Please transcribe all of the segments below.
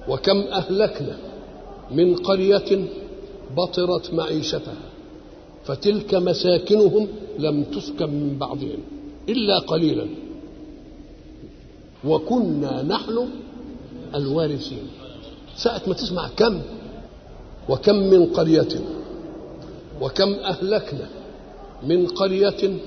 وكم أهلكنا من قرية بطرت معيشتها فتلك مساكنهم لم تسكن من بعضهم إلا قليلا وكنا نحن الوارثين ساعة ما تسمع كم وكم من قرية وكم أهلكنا من قرية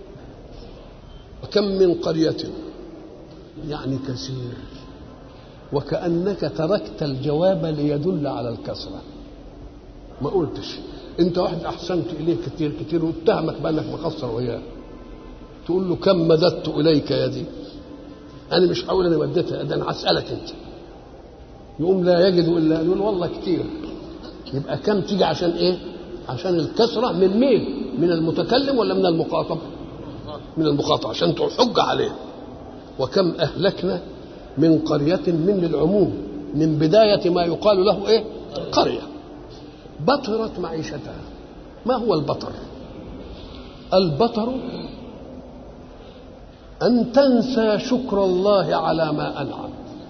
وكم من قرية يعني كثير وكأنك تركت الجواب ليدل على الكثرة ما قلتش انت واحد احسنت اليه كتير كتير واتهمك بانك مقصر وياه تقول له كم مددت اليك يدي انا مش هقول انا مدتها ده انا هسالك انت يقوم لا يجد الا يقول والله كتير يبقى كم تيجي عشان ايه عشان الكثره من مين من المتكلم ولا من المخاطب من المخاطب عشان تحج عليه وكم اهلكنا من قريه من للعموم من بدايه ما يقال له ايه قريه بطرت معيشتها ما هو البطر البطر ان تنسى شكر الله على ما انعم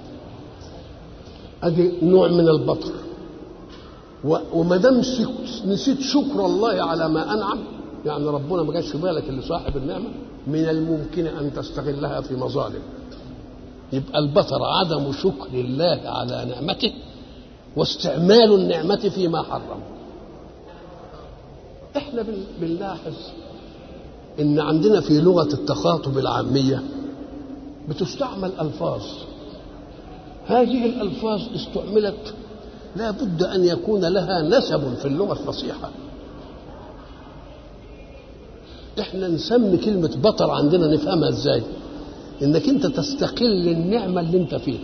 ادي نوع من البطر وما دام نسيت شكر الله على ما انعم يعني ربنا ما جاش في بالك اللي صاحب النعمه من الممكن ان تستغلها في مظالم يبقى البطر عدم شكر الله على نعمته واستعمال النعمة فيما حرم احنا بنلاحظ ان عندنا في لغة التخاطب العامية بتستعمل ألفاظ هذه الألفاظ استعملت لا بد أن يكون لها نسب في اللغة الفصيحة احنا نسمي كلمة بطر عندنا نفهمها ازاي انك انت تستقل النعمة اللي انت فيها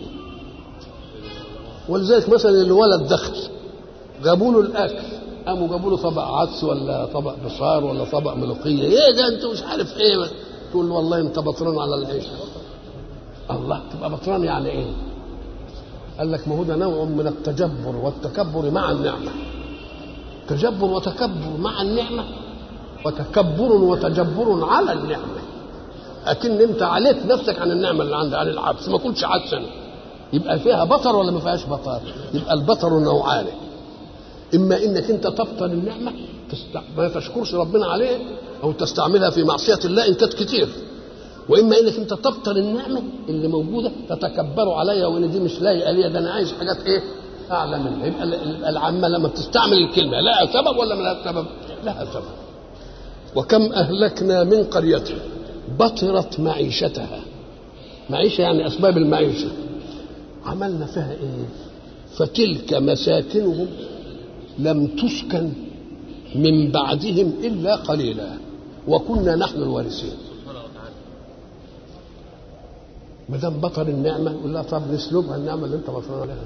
ولذلك مثلا الولد دخل جابوا له الاكل قاموا جابوا له طبق عدس ولا طبق بصار ولا طبق ملوخيه ايه ده انت مش عارف ايه تقول له والله انت بطران على العيش الله تبقى بطران يعني ايه قال لك ما هو ده نوع من التجبر والتكبر مع النعمه تجبر وتكبر مع النعمه وتكبر وتجبر على النعمه اكن انت عليت نفسك عن النعمه اللي عندك عن العدس ما كنتش عدسا يبقى فيها بطر ولا ما فيهاش بطر يبقى البطر نوعان اما انك انت تبطل النعمه تست... ما تشكرش ربنا عليه او تستعملها في معصيه الله ان كانت كتير واما انك انت تبطل النعمه اللي موجوده تتكبروا عليها وان دي مش لايقه ليا ده انا عايز حاجات ايه اعلى منها يبقى العامه لما بتستعمل الكلمه لها سبب ولا ما لها سبب؟ لها سبب وكم اهلكنا من قريه بطرت معيشتها معيشه يعني اسباب المعيشه عملنا فيها ايه فتلك مساكنهم لم تسكن من بعدهم الا قليلا وكنا نحن الوارثين ما دام بطل النعمه يقول لها طب نسلبها النعمه اللي انت بطلان عليها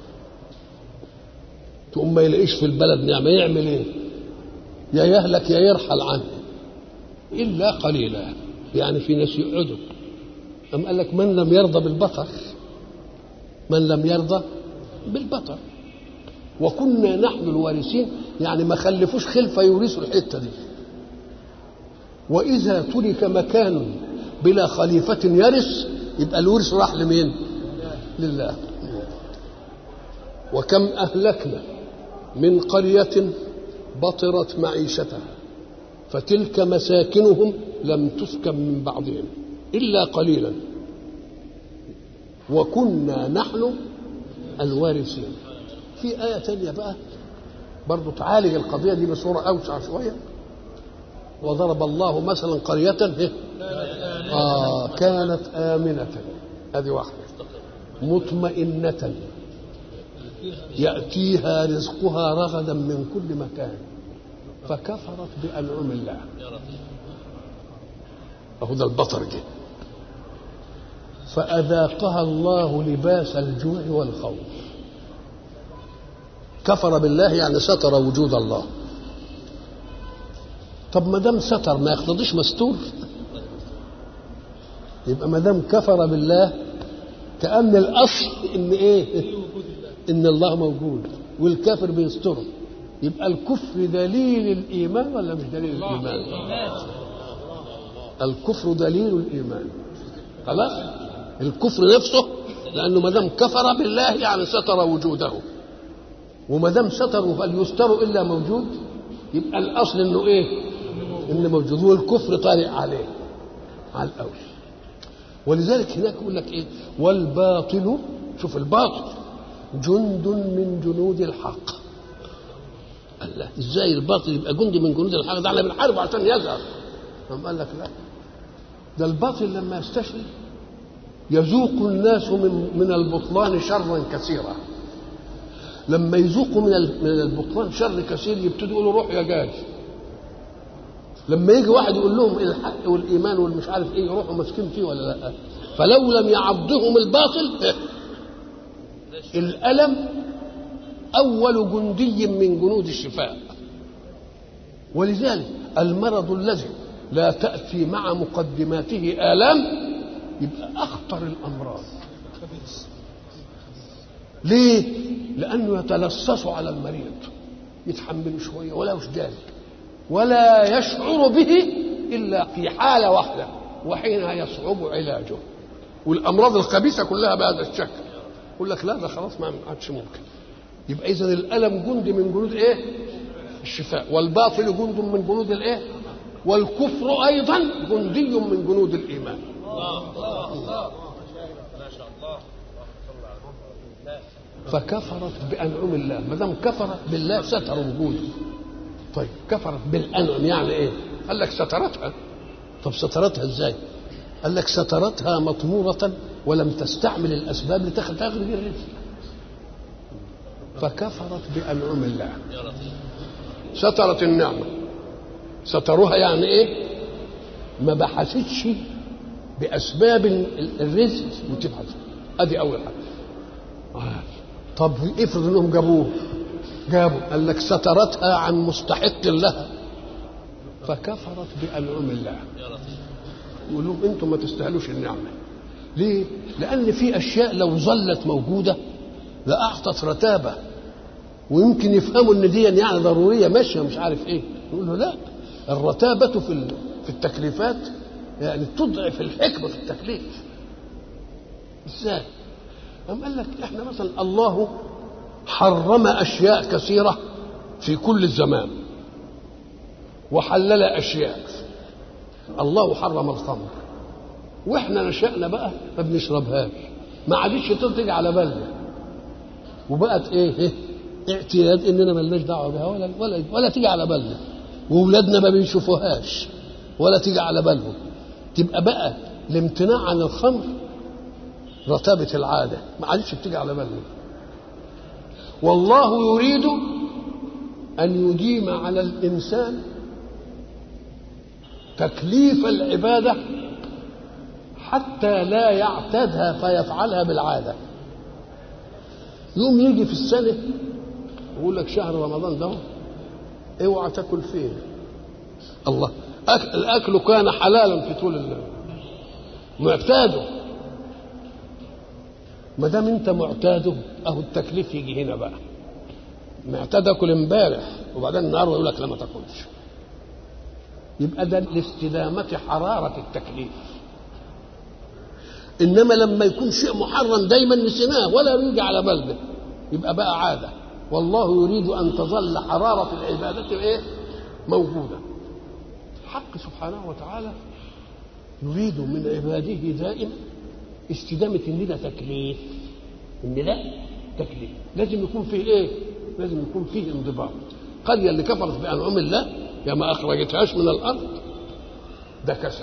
تقوم ما يلاقيش في البلد نعمه يعمل ايه؟ يا يهلك يا يرحل عنه الا قليلا يعني في ناس يقعدوا أم قال لك من لم يرضى بالبطر من لم يرضى بالبطر وكنا نحن الوارثين يعني ما خلفوش خلفه يورثوا الحته دي واذا ترك مكان بلا خليفه يرث يبقى الورث راح لمين لله وكم اهلكنا من قريه بطرت معيشتها فتلك مساكنهم لم تسكن من بعضهم الا قليلا وكنا نحن الوارثين في آية تانية بقى برضو تعالج القضية دي بصورة أوسع شوية وضرب الله مثلا قرية إيه؟ آه كانت آمنة هذه واحدة مطمئنة يأتيها رزقها رغدا من كل مكان فكفرت بأنعم الله أهو ده البطر جه فأذاقها الله لباس الجوع والخوف كفر بالله يعني ستر وجود الله طب ما دام ستر ما يقتضيش مستور يبقى ما دام كفر بالله كأن الأصل إن إيه؟ إن الله موجود والكافر بيستره يبقى الكفر دليل الإيمان ولا مش دليل الإيمان؟ الكفر دليل الإيمان خلاص؟ الكفر نفسه لانه ما دام كفر بالله يعني ستر وجوده وما دام ستر فهل يستر الا موجود يبقى الاصل انه ايه؟ انه موجود والكفر طارئ عليه على الاول ولذلك هناك يقول لك ايه؟ والباطل شوف الباطل جند من جنود الحق الله ازاي الباطل يبقى جند من جنود الحق ده احنا بنحاربه عشان يظهر قام قال لك لا ده الباطل لما يستشري يذوق الناس من من البطلان شرا كثيرا لما يذوقوا من من البطلان شر كثير يبتدوا يقولوا روح يا جاج لما يجي واحد يقول لهم الحق والايمان والمش عارف ايه يروحوا ماسكين فيه ولا لا فلو لم يعضهم الباطل الالم اول جندي من جنود الشفاء ولذلك المرض الذي لا تاتي مع مقدماته الام يبقى اخطر الامراض ليه لانه يتلصص على المريض يتحمل شويه ولا مش داري ولا يشعر به الا في حاله واحده وحينها يصعب علاجه والامراض الخبيثه كلها بهذا الشكل يقول لك لا ده خلاص ما عادش ممكن يبقى اذا الالم جند من جنود ايه الشفاء والباطل جند من جنود الايه والكفر ايضا جندي من جنود الايمان فكفرت بانعم الله ما دام كفرت بالله ستر وجوده طيب كفرت بالانعم يعني ايه قال لك سترتها طب سترتها ازاي قال لك سترتها مطمورة ولم تستعمل الأسباب لتخرج الرزق فكفرت بأنعم الله سترت النعمة ستروها يعني ايه ما بحثتش بأسباب الرزق وتبحث ادي أول حاجة آه. طب افرض انهم جابوه جابوا قال لك سترتها عن مستحق لها فكفرت بأنعم الله يقول لهم انتم ما تستاهلوش النعمه ليه لان في اشياء لو ظلت موجوده لاعطت رتابه ويمكن يفهموا ان دي يعني ضروريه ماشيه مش عارف ايه يقول له لا الرتابه في في التكليفات يعني تضعف الحكمه في التكليف ازاي قام قال لك احنا مثلا الله حرم اشياء كثيره في كل الزمان وحلل اشياء الله حرم الخمر واحنا نشأنا بقى ما بنشربهاش ما عادش تيجي على بالنا وبقت ايه, إيه؟ اعتياد اننا ملناش دعوه بها ولا ولا ولا تيجي على بالنا واولادنا ما بيشوفوهاش ولا تيجي على بالهم تبقى بقى الامتناع عن الخمر رتابة العادة ما عادش بتيجي على بالنا والله يريد أن يديم على الإنسان تكليف العبادة حتى لا يعتادها فيفعلها بالعادة يوم يجي في السنة يقول لك شهر رمضان ده اوعى تاكل فيه الله أكل الأكل كان حلالا في طول الليل معتاده ما دام انت معتاده اهو التكليف يجي هنا بقى معتاد اكل امبارح وبعدين النهارده يقول لك لا ما تاكلش يبقى ده لاستدامة حرارة التكليف إنما لما يكون شيء محرم دايما نسيناه ولا يجي على بالنا يبقى بقى عادة والله يريد أن تظل حرارة العبادة إيه؟ موجودة الحق سبحانه وتعالى يريد من عباده دائما استدامة إن ده تكليف إن ده تكليف لازم يكون فيه إيه؟ لازم يكون فيه انضباط القرية اللي كفرت بأنعم الله يا ما أخرجتهاش من الأرض ده كسل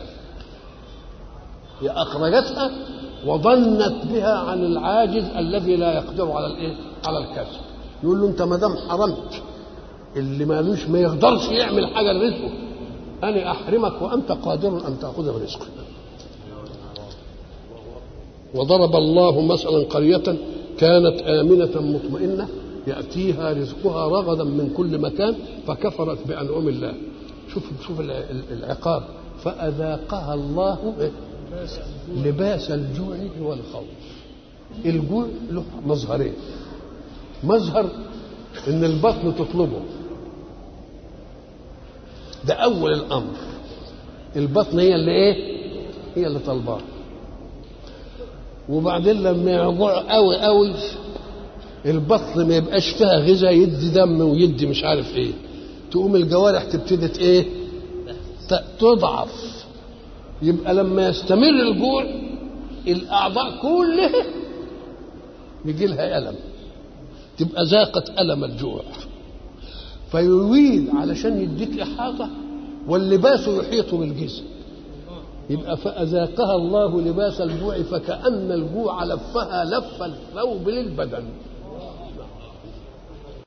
يا أخرجتها وظنت بها عن العاجز الذي لا يقدر على الإيه؟ على الكسل يقول له أنت ما دام حرمت اللي مالوش ما يقدرش يعمل حاجة لرزقه أنا أحرمك وأنت قادر أن تأخذ برزقك وضرب الله مثلا قرية كانت آمنة مطمئنة يأتيها رزقها رغدا من كل مكان فكفرت بأنعم الله شوف شوف العقاب فأذاقها الله لباس الجوع والخوف الجوع له مظهرين مظهر ان البطن تطلبه ده اول الامر البطن هي اللي ايه هي اللي طالباه وبعدين لما يجوع قوي قوي البطن ما يبقاش فيها غذاء يدي دم ويدي مش عارف ايه تقوم الجوارح تبتدي ايه تضعف يبقى لما يستمر الجوع الاعضاء كلها يجي لها الم تبقى ذاقت الم الجوع فيريد علشان يديك احاطه واللباس يحيط بالجسم يبقى فأذاقها الله لباس الجوع فكأن الجوع لفها لف الثوب للبدن